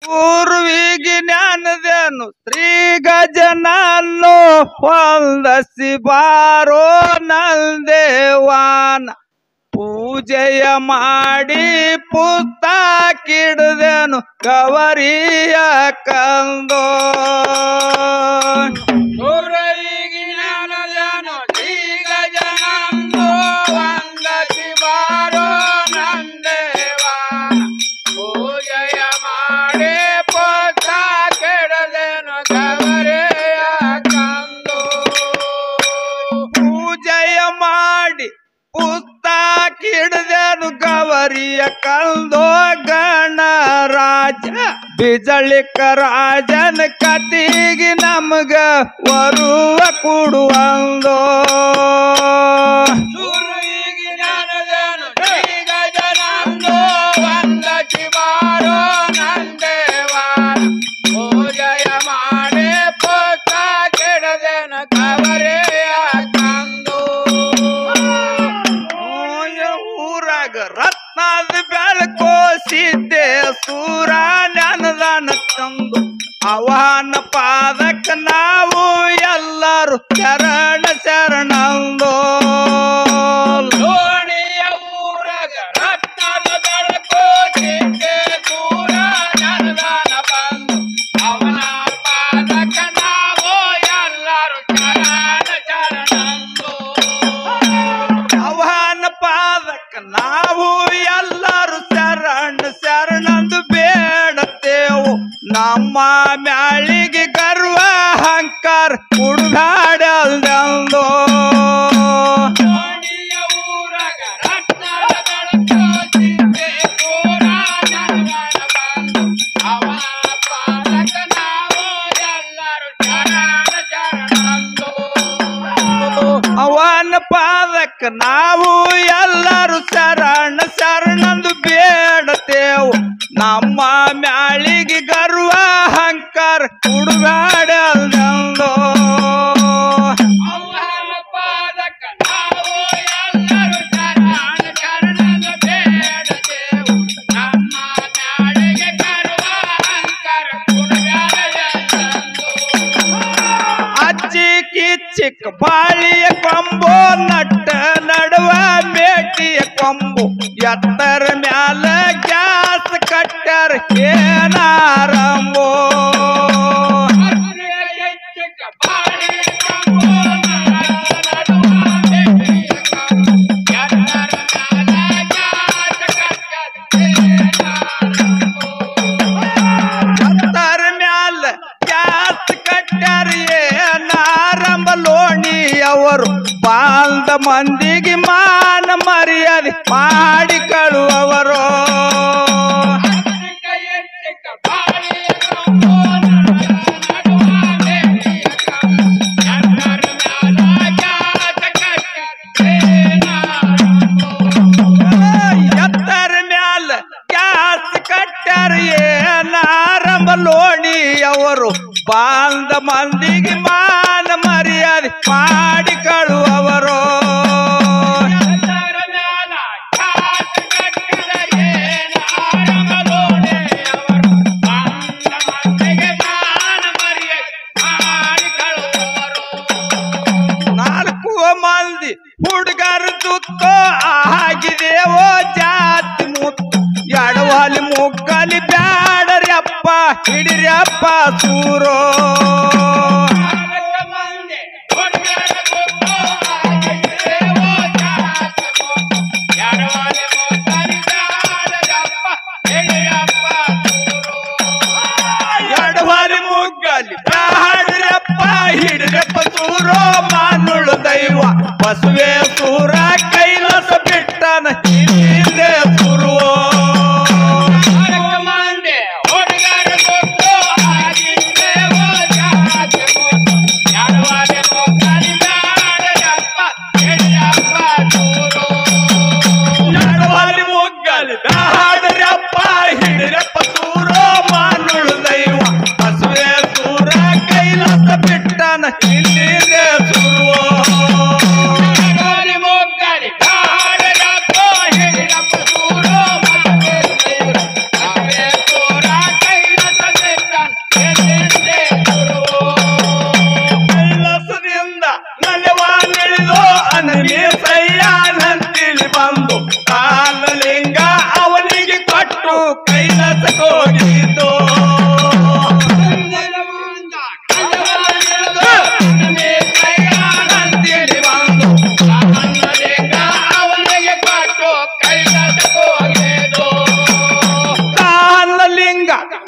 ಗುರುವಿಗೆ ಜ್ಞಾನದೇನು ಶ್ರೀ ಗಜನನ್ನು ಹೊಂದಸಿ ಬಾರೋ ನಂದೇವಾನ ಪೂಜೆಯ ಮಾಡಿ ಪುಸ್ತಕಿಡ್ದೇನು ಕವರಿಯ ಕಂದೋ ಗುರುವಿಗೆ ಜ್ಞಾನದೇನು ಶ್ರೀ ಗಜನನ್ನು ಹೊಂದಸಿ ಬಾರೋ ನಂದೇವಾನ ಪೂಜೆಯ ಮಾಡಿ ಪೋತ ಕೆಡದೇನು ಗವರೆಯ ಕಂದು ಪೂಜೆಯ ಮಾಡಿ ಪುಸ್ತಕ ಹಿಡ್ದೇನು ಗವರಿಯ ಕಂದೋ ಗಣರಾಜ ಬಿಜಳಿಕ ರಾಜನ ಕತಿಗೆ ನಮಗ ಬರುವ ಕೊಡುವಂದೋ ಸುರುವಿಗೆ ಜ್ಞಾನದೇನು ಶ್ರೀ ಗಜನಂದೋ ವಂದ ಶಿವಾರೋ ನಂದೇವಾನ ಪೂಜೆಯ ಮಾಡಿ ಪುತ್ತ ಕೆಡದೇನ ಕವರೆಯ ಕಂದು ಊರಾಗ ರತ್ನದ ಬೆಳಕೋಸಿದ್ದೆ ಸೂರ ನೆನದಾನ ತಂದು ಅವನ ಪಾದಕ್ಕೆ ನಾವು ಎಲ್ಲರೂ ಶರಣ ಶರಣಂದೋ ಲೋಣಿಯ ಊರಾಗ ರತ್ನದ ಬೆಳಕೋಸಿದ್ದೆ ಸೂರ ನೆನದಾನ ಬಂದು ಅವನ ಪಾದಕ್ಕೆ ನಾವು ಎಲ್ಲರೂ ಶರಣ ಶರಣಂದೋ ಅವನ ಪಾದಕ್ಕ ನಾವು ಎಲ್ಲರೂ ಶರಣ ಶರಣಂದು ಬೇಡತೇವು ನಮ್ಮ ಮ್ಯಾಳಿಗೆ ಗರ್ವ ಅಹಂಕಾರ ಕುಡ್ದಾಡಲ್ದಂದು ಅವನ ಪಾದಕ್ಕ ನಾವು ಎಲ್ಲರೂ ಶರಣ ಶರಣಂದು ಬೇಡತೇವು ನಮ್ಮ ಮ್ಯಾಳಿಗೆ ಗರ್ವ ಅಹಂಕಾರ ಕುಡ್ದಾಡಲ್ದಂದು ಅವನ ಪಾದಕ್ಕ ನಾವು ಎಲ್ಲರೂ ಶರಣ ಶರಣಂದು ಬೇಡತೇವು ನಮ್ಮ ಮ್ಯಾಳಿಗೆ ಗರ್ವ ಅಹಂಕಾರ ಕುಡ್ದಾಡಲ್ದಂದು ಅಜ್ಜಿ ಕಿಚ್ಚಿಕ್ ಬಾಳಿಯ ಕೊಂಬು ನಟ್ಟ ನಡುವ ಮೇಟಿಯ ಕೊಂಬು ಎತ್ತರ ಮ್ಯಾಲ ಗ್ಯಾಸ್ ಕಟ್ಟರ್ ಏನಾರಂಬೋ ಎತ್ತರ ಮ್ಯಾಲ ಗ್ಯಾಸ್ ಕಟ್ಟರ್ ಏನಾರಂಬ ಲೋಣಿ ಅವರು ಬಾಂಧ ಮಂದಿಗೆ ಮಾನ ಮರ್ಯಾದೆ ಮಾಡಿ ಕಳುವವರು ಎತ್ತರ ಮ್ಯಾಲ ಗ್ಯಾಸ್ ಕಟ್ಟರ್ ಏನಾರಂಬ ಲೋಣಿ ಅವರು ಬಾಂಧ ಮಂದಿಗೆ ಮಾನ ಮರ್ಯಾದೆ ಮಾಡಿ ಕಳುವವರು ನಾಲ್ಕು ಮಂದಿ ಹುಡುಗರ ದುಃಖ ಆಗಿದೆವೋ ಜಾತಿ ಮುತ್ತು ಎಡವಲಿ ಮುಗ್ಗಲಿ ಬ್ಯಾಡರ್ಯಪ್ಪ ಹಿಡಿರಪ್ಪ ಸೂರೋ ಎಡವಲಿ ಮುಗ್ಗಲಿ ಬ್ಯಾಡರ್ಯಪ್ಪ ಹಿಡಿರಪ್ಪ ಸೂರೋ ಮಾನುಳು ದೈವ ಬಸವೇ ಸೂರ ಕೈಲಾಸ ಬಿಟ್ಟನ ಹಿಂದೆ ಸುರುವೋ ನಡವಾಲಿ ಮುಗ್ಗಲಿ ಬ್ಯಾಡರಪ್ಪ ಹಿಡಿರಪ್ಪ ಸೂರೋ ಮಾನುಳು ದೈವ ಬಸವೇ ಸೂರ ಕೈಲಾಸ ಬಿಟ್ಟನ ಹಿಂದೆ ಸುರುವೋ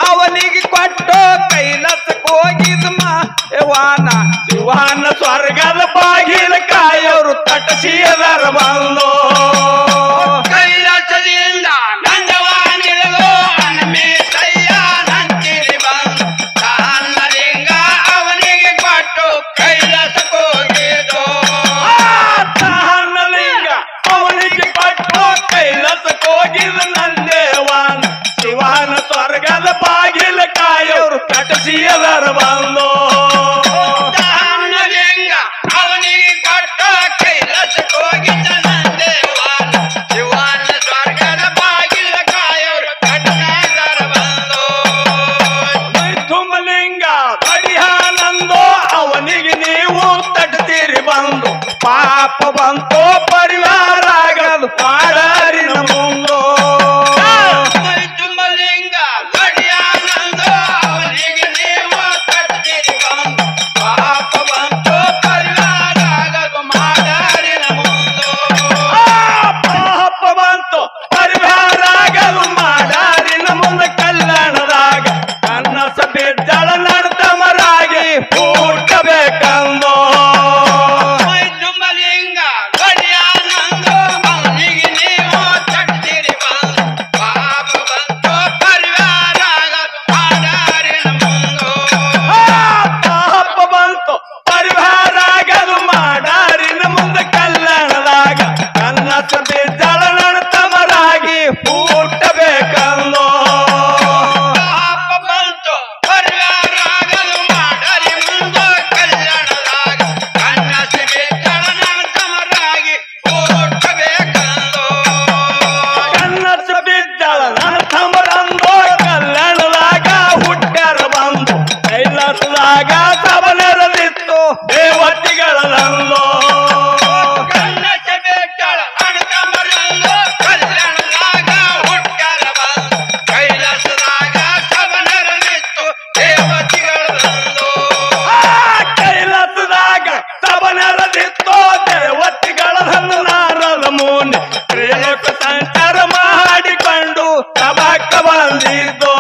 ಅವನಿಗೆ ಕೊಟ್ಟು ಕೈಲಾಸಕ್ಕೆ ಹೋಗಿದ್ ಮಾವಾನ ಶಿವಾನ ಸ್ವರ್ಗದ ಬಾಗಿಲ ಕಾಯೋರು ತಟಸಿಯದರ ಬಂದು ಕೈಲಾಸದಿಂದ ನಂದವಾನಿಳಲು ಹನುಮೇಶಯ್ಯ ನಂತಿರಿ ಬಂದು ತಾನ್ನಲಿಂಗ ಅವನಿಗೆ ಕೊಟ್ಟು ಕೈಲಾಸಕ್ಕೆ ಹೋಗಿದ್ದು ಲಿಂಗ ಅವನಿಗೆ ಕೊಟ್ಟು ಕೈಲಾಸಕ್ಕೆ ಹೋಗಿದ ನಂದೇವಾನ ಶಿವಾನ ಸ್ವರ್ಗದ ಬಾಗಿಲ ಕಾಯೋರು ತಟಸಿಯದರ ಬಂದು ತಾನ್ನಲಿಂಗ ಅವನಿಗೆ ಕೊಟ್ಟು ಕೈಲಾಸಕ್ಕೆ ಹೋಗಿದ್ದ ನಂದೇವಾನ ಶಿವಾನ ಸ್ವರ್ಗದ ಬಾಗಿಲ ಕಾಯೋರು ಕಟ್ಟಾದರ ಬಂದು ಮೈಥುಮಲಿಂಗ ಬಡಿಹಾನಂದೋ ಅವನಿಗೆ ನೀವು ತಟ್ತೀರಿ ಬಂದು ಪಾಪ ಬಂತು ಪರಿವಾರ ಆಗದು ಮಾಡಾರಿನ ಮುಂದೋ ಮೈ ತುಂಬಲಿಂಗ ಗಡಿಯಾನಂದ ಅವನಿಗೆ ನೀವು ಕಟ್ಟಿರಿ ಬಂದು ಪಾಪ ಬಂತು ಪರಿವಾರ ಆಗದು ಮಾಡಾರಿನ ಮುಂದು ಆ ಪಾಪ ಬಂತು ಪರಿವಾರ ಆಗದು ಮಾಡಾರಿನ ಮುಂದೆ ಕಲ್ಯಾಣದಾಗ ಕನ್ನಸ ಬಿದ್ದಳ ನಡ್ತಮರಾಗಿ ಹುಟ್ಟಬೇಕಂದೋ ಮೈ ತುಂಬಲಿಂಗ ಗಡಿಯಾನಂದ ಅವನಿಗೆ ನೀವು ಕಟ್ಟಿರಿ ಬಂದು ಪಾಪ ಬಂತು ಪರಿವಾರ ಆಗದು ಮಾಡಾರಿನ ಮುಂದು ಪಾಪ ಬಂತು ಪರಿವಾರ ಆಗದು ಮಾಡಾರಿನ ಮುಂದೆ ಕಲ್ಯಾಣದಾಗ ಕನ್ನಸ ಬಿದ್ದಳ ನಡ್ತಮರಾಗಿ ಹುಟ್ಟಬೇಕಂದೋ ಪಾಪ ಬಂತು ಪರಿವಾರ ಆಗಲು ಮಾಡರಿ ಮುಂದೆ ಕಲ್ಯಾಣದಾಗ ಕನ್ನಸಿ ಬಿದ್ದಳ ನಂತಮರಾಗಿ ಹುಟ್ಟಬೇಕಂದು ಕನ್ನಸ ಬಿದ್ದಳ ನಡ್ತಮರಂದೋ ಕಲ್ಯಾಣದಾಗ ಹುಟ್ಟ್ಯಾರ ಬಂದು ಕೈಲಾಸದಾಗ ಸಬನೆರದಿತ್ತು ದೇವತಿಗಳಂದೋ ಕನ್ನಸಿ ಬಿದ್ದಳ ನಂತಮರಂದು ಕಲ್ಯಾಣದಾಗ ಹುಟ್ಟ್ಯಾರ ಬಂದು ಕೈಲಾಸದಾಗ ಸವನರನಿತ್ತು ದೇವತಿಗಳಂದು ಕೈಲಾಸದಾಗ ಸಬನೆರದಿತ್ತು ದೇವತಿಗಳನ್ನ ನಾರದ ಮುನಿ ತ್ರಿಲೋಕ ಸಂಚಾರ ಮಾಡಿಕೊಂಡು ಸಭಾಕ್ಕ ಬಂದಿದ್ದು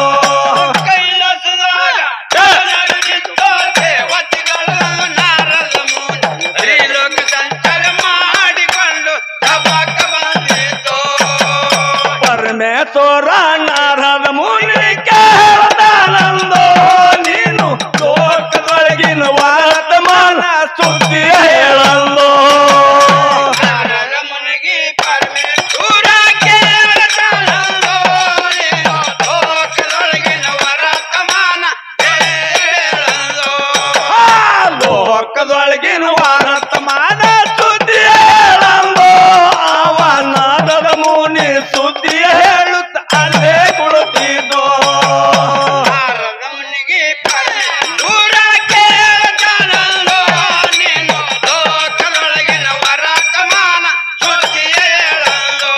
ಕೈಲಾಸದಾಗ ಸವನರನಿತ್ತು ದೇವತಿಗಳ ನಾರದ ಮುನಿ ತ್ರಿಲೋಕ ಸಂಚಾರ ಮಾಡಿಕೊಂಡು ಸಭಾಕ್ಕ ಬಂದಿದ್ದು ಪರಮೇಶ್ವರ ನಾರದ ಮುನಿ ಕೇಳದಾನಂದೋ ನೀನು ಲೋಕದೊಳಗಿನ ವರ್ತಮಾನ ಸುದ್ದಿ ಹೇಳಲ್ಲೋ ನಾರದ ಮುನಿಗೆ ಪರಮೇಶ್ವರ ಕೇಳತಾನಂದೋ ನೀನು ಲೋಕದೊಳಗಿನ ವರ್ತಮಾನ ಹೇಳಂದೋ ಆ ಲೋಕದೊಳಗಿನ ವರ್ತಮಾನ ಸುದ್ದಿ ಹೇಳಲ್ಲೋ ಅವ ನಾರದ ಮುನಿ ಸುದ್ದಿ ಹೇಳುತ್ತ ಅಲ್ಲೇ ಕುಳಿತಿದ್ದೋ ನಾರದ ಮುನಿಗೆ ಪರಮೇಶ್ವರ ಕೇಳತಾನಂದೋ ನೀನು ಲೋಕದೊಳಗಿನ ವರ್ತಮಾನ ಸುದ್ದಿ ಹೇಳಂದೋ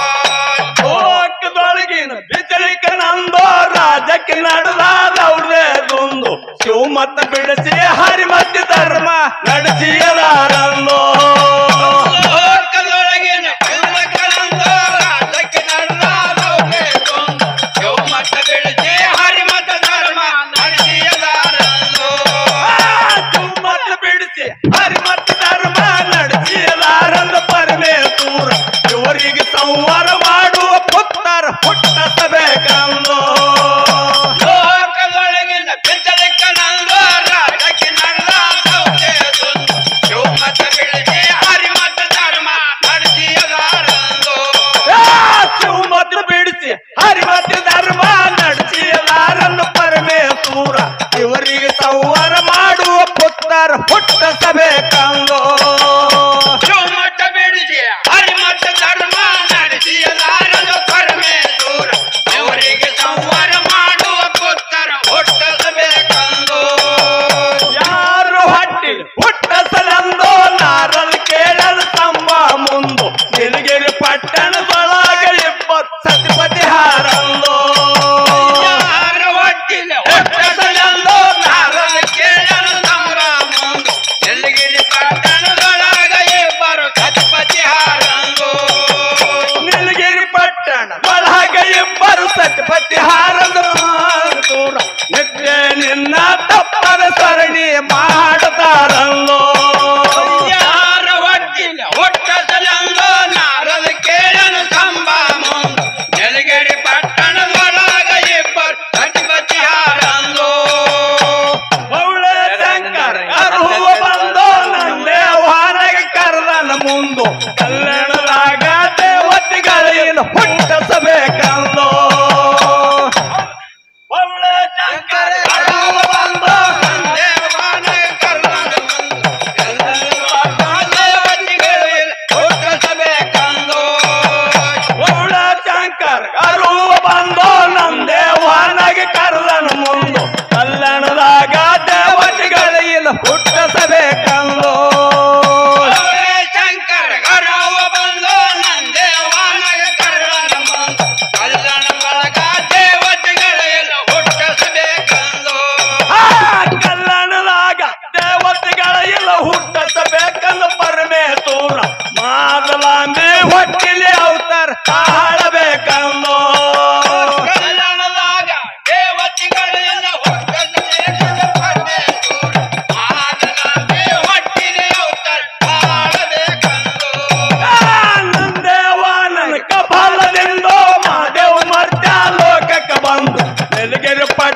ಲೋಕದೊಳಗಿನ ಬಿದ್ದಳಿಕ ನಂದೋ ರಾಜಕ್ಕೆ ನಡೆದಾದವ್ರದೇ ದುಂದು ಶಿವಮತ್ತ ಬಿಡಿಸಿ ಹರಿಮತಿ ಧರ್ಮ ನಡೆಸಿಯಲಾರಂದೋ ಲೋಕದೊಳಗಿನ ಬಿರುದಗಳಂದ ರಾಜಕ್ಕೆ ನಡೆದಾದವ್ರೆ ಕೊಂದು ಯೌಮತ ಬೆಳೆಸಿ ಹರಿಮತ ಧರ್ಮ ನಡೆಸಿಯಲಾರದು. ಶಿವಮತ್ತ ಬಿಡಿಸಿ ಹರಿಮತಿ ಧರ್ಮ ನಡೆಸಿಯಲಾರಂದ ಪರಮೇಶ್ವರ ಇವರಿಗೆ ಸಂವಾರ ಮಾಡುವ ಪುತ್ತರ ಹುಟ್ಟಿಸಬೇಕಂದೋ ಲೋಕದೊಳಗಿನ ಬಿದ್ದಳಿಕನಂದ ರಾಜಕ್ಕೆ ನಡೆದಾದವ್ರೆ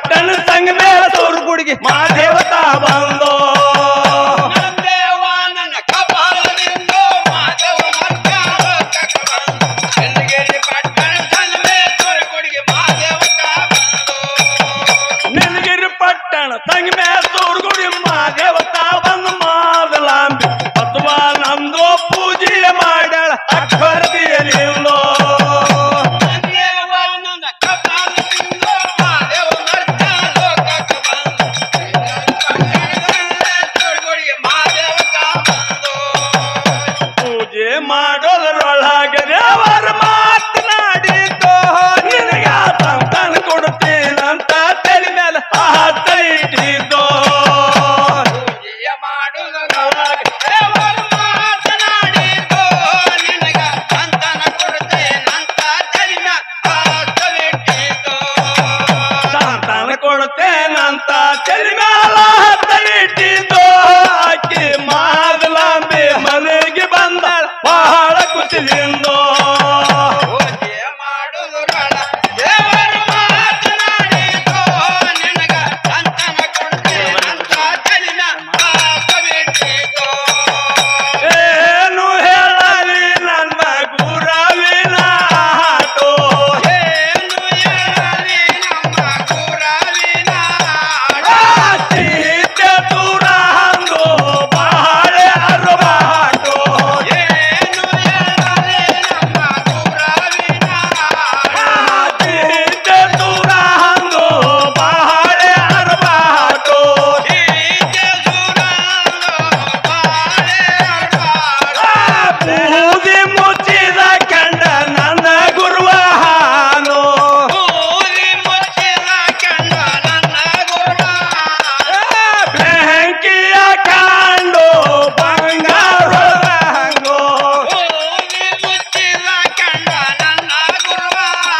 ಪಟ್ಟಣ ಸಂಗಮೇ ಸೂರ್ಗುಡಿಗೆ ಮಾದೇವತಾ ಬಂದೋ ನಂದೇವ ನನ್ನ ಕಪಾಲದಿಂದ ಮಾಧವ ಮರ್ತ್ಯಾಲ ಕಕ್ಕಬಂದು. ಎಲ್ಲಿಗೆಲ್ಲಿ ಪಟ್ಟಣ ಸಂಗಮೇ ತೋರಿಕೊಡಿಗೆ ಮಾದೇವತ ಬಂದು. ನಿನಗಿರಿ ಪಟ್ಟಣ ಸಂಗಮೇ ಸೂರ್ಗುಡಿ ಮಾದೇವತಾ ಬಂದು ಮಾದಲಾಂಬಿ ಅಥವಾ ನಮ್ದು ಪೂಜೆ ಮಾಡ್ಯಾಳ ಅಕ್ಷರದಿಯಲಿಂದೋ ನಂದೇವ ನನ್ನ ಕಪಾಲದಿಂದ ಮಾಧವ ಮರ್ತ್ಯಾಲ ಕಕ್ಕಬಂದು. ಪಟ್ಟಣ ತೋರಿಕೊಡಿಗೆ ಮಾದೇವತ ಬಂದು. ಪೂಜೆ ಮಾಡೋದ್ರೊಳಗೆ ದೇವರ ಮಾತನಾಡಿದ್ದು ನಿನಗ ಸಂತಾನ ಕೊಡ್ತೀನಂತ ತಲೆ ಮೇಲೆ ಹತ್ತ ಇಟ್ಟಿದ್ದು ಪೂಜೆಯ ಮಾಡುವುದರೊಳಗೆ ದೇವರು ಮಾತನಾಡಿದ್ದು ನಿನಗ ಸಂತಾನ ಕೊಡುತ್ತೇನಂತ ತಲೆನ ಆಸವಿಟ್ಟಿದ್ದು. ಸಂತಾನ ಕೊಡ್ತೇನಂತ ತಲೆ ಮೇಲೆ ಹತ್ತ ಇಟ್ಟಿದ್ದು ಆಕಿ ಮಾದಲಾಂಬಿ ಮನೆಗೆ ಬಂದ ಬಹಳ ಖುಷಿಲಿಂದೋ ಪೂಜೆಯ ಮಾಡುವುದರೊಳಗೆ ದೇವರು ಮಾತನಾಡಿದ್ದು ನಿನಗ ಸಂತಾನ ಕೊಡುತ್ತೇನಂತ ತಲೆನ ಆಸವಿಟ್ಟಿದ್ದು. ಏನು ಹೇಳಲಿ ನನ್ನ ಗುರವಿನ ಹಾಟೋ ಏನು ಹೇಳಲಿ ನಮ್ಮ ಗುರಾವಿನ ಸೀತೆ ದೂರ ಹಂಗೋ ಬಾಳೆ ಅರವಾಟೋ ಏನು ಹೇಳಲಿ ನಮ್ಮ ಗುರಾವಿನ ಸೀತೆ ದೂರ ಹಂಗೋ ಬಾಳೆ ಅರವಾಟೋ ಹೀಗೆ ಸುರಾಂಗೋ ಬಾಳೆ ಅಡ್ವಾಡ. ಬೂದಿ ಮುಚ್ಚಿದ ಕಂಡ ನನ್ನ ಗುರುವ ಹಾನು ಊರಿ ಮುಚ್ಚಿದ ಕಂಡ ನನ್ನ ಗುರುವ. ಬೆಂಕಿಯ ಕಾಂಡು ಬಂಗಾರ ಹಂಗೋ ಊರಿ ಮುಚ್ಚಿದ ಕಂಡ ನನ್ನ ಗುರುವ.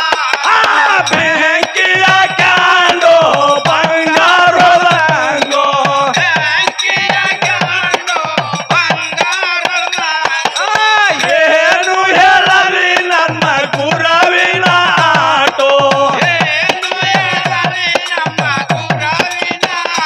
ಬೆಂಕಿಯ ಕಾಂಡು ಬಂಗಾರದ ಹಂಗೋ ಬೆಂಕಿಯ ಕಂಡು ಬಂಗಾರದ ಏನು ಹೇಳಲಿ ನನ್ನ ಗುರವಿನ ಆಟೋ ಏನು ಹೇಳಲಿ ನಮ್ಮ ಗುರಾವಿನ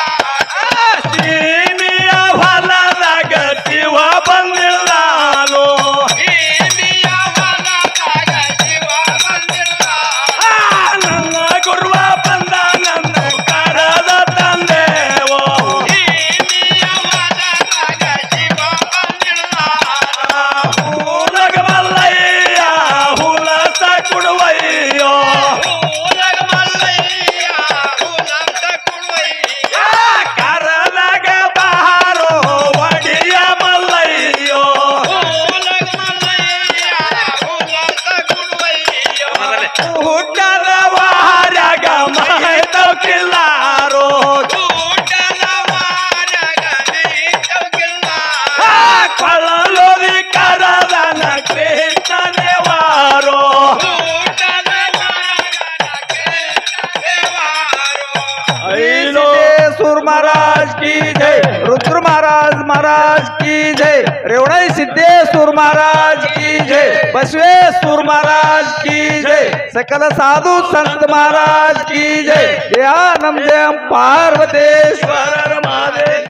ಸೀಮಿಯ ಹೊಲದಾಗ ಶಿವ ಬಂದಿಲ್ಲಾನು ಭೀಮಿಯ ಹೊಲದಾಗ ಶಿವ ಬಂದಿಲ್ಲ. ನನ್ನ ಗುರುವ ಬಂದ ನನ್ನ ಕರದ ತಂದೆವೋ ಭೀಮಿಯ ಹೊಲದಾಗ ಶಿವ ಬಂದಿಲ್ಲ. ಹೂಲಗ ಮಲ್ಲಯ್ಯ ಹುಲಸ ಕುಡುವಯ್ಯೋ ಊರಗ ಮಲ್ಲಯ್ಯ ಹುಲಂತ ಕುಡುವಯ್ಯ. ಕರದಾಗ ಬಾರೋ ಒಡಿಯ ಮಲ್ಲಯ್ಯೋ ಊರಗ ಮಲ್ಲಯ್ಯ ಹುಲಂತ ಕುಡುವಯ್ಯ. ಹುಟ್ಟದ ವಾರ್ಯಾಗ ಮೈತೌಕಿಲ್ಲಾರೋ ಊಟದ ವಾರಗ ನೀತವ್ಗಿಲ್ಲ. ಕೊಳ್ಳೋದಿ ಕರದನ ಕೃಷ್ಣನೇವಾರೋ ಊಟದ ವಾರಗ ಕೇಶವೇವಾರು. ಐಲೋ सुर महाराज की जय रुद्र महाराज महाराज की जय रेवणाई सिद्धेश्वर महाराज की जय बसवेश्वर महाराज की जय सकल साधु संत महाराज की जय या नम जय पार्वतेश्वर महादेव